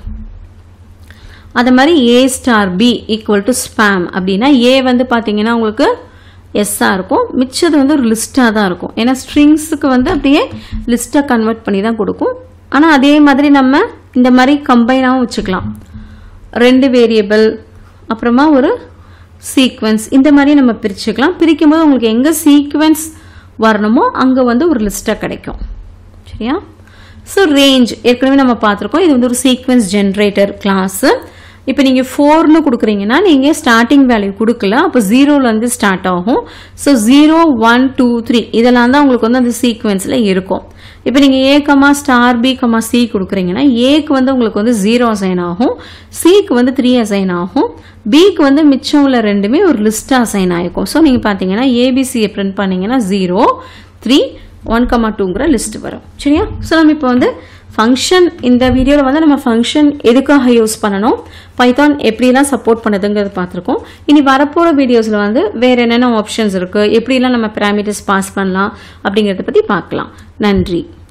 அது மாதிரி A star B equal to spam அப்படின்னா ஏ வந்து பார்த்தீங்கன்னா உங்களுக்கு எஸ்ஸாக இருக்கும் மிச்சது வந்து ஒரு லிஸ்ட்டாக தான் இருக்கும் ஏன்னா ஸ்ட்ரிங்ஸுக்கு வந்து அப்படியே லிஸ்ட்டாக கன்வெர்ட் பண்ணி தான் கொடுக்கும் ஆனால் அதே மாதிரி நம்ம இந்த மாதிரி கம்பைனாகவும் வச்சுக்கலாம் ரெண்டு வேரியபிள் அப்புறமா ஒரு சீக்வன்ஸ் இந்த மாதிரி நம்ம பிரிச்சுக்கலாம் பிரிக்கும் போது உங்களுக்கு எங்கே சீக்வன்ஸ் வரணுமோ அங்கே வந்து ஒரு லிஸ்ட்டாக கிடைக்கும் சரியா ஸோ ரேஞ்ச் ஏற்கனவே நம்ம பார்த்துருக்கோம் இது வந்து ஒரு சீக்வன்ஸ் ஜென்ரேட்டர் கிளாஸு இப்போ நீங்கள் ஃபோர்னு கொடுக்குறீங்கன்னா நீங்கள் ஸ்டார்டிங் வேல்யூ கொடுக்கல அப்போ ஜீரோலேருந்து ஸ்டார்ட் ஆகும் so zero one two three இதெல்லாம் தான் உங்களுக்கு வந்து அந்த சீக்வன்ஸில் இருக்கும் இப்போ நீங்கள் A comma star B comma C கொடுக்குறீங்கன்னா ஏக்கு வந்து உங்களுக்கு வந்து ஜீரோ அசைன் ஆகும் சிக்கு வந்து த்ரீ அசைன் ஆகும் பிக்கு வந்து மிச்சம் உள்ள ரெண்டுமே ஒரு லிஸ்ட்டாக அசைன் ஆகிருக்கும் ஸோ நீங்கள் பார்த்தீங்கன்னா ஏபிசியை பிரிண்ட் பண்ணீங்கன்னா ஜீரோ த்ரீ ஒன் கமா டூங்கிற லிஸ்ட் வரும் சரியா ஸோ நம்ம இப்போ வந்து ஃபங்க்ஷன் இந்த வீடியோவில் வந்து நம்ம ஃபங்க்ஷன் எதுக்காக யூஸ் பண்ணணும் பைத்தான் எப்படிலாம் சப்போர்ட் பண்ணுதுங்கிறது பார்த்துருக்கோம் இனி வரப்போகிற வீடியோஸில் வந்து வேறு என்னென்ன ஆப்ஷன்ஸ் இருக்குது எப்படிலாம் நம்ம பேராமீட்டர்ஸ் பாஸ் பண்ணலாம் அப்படிங்கிறத பற்றி பார்க்கலாம் நன்றி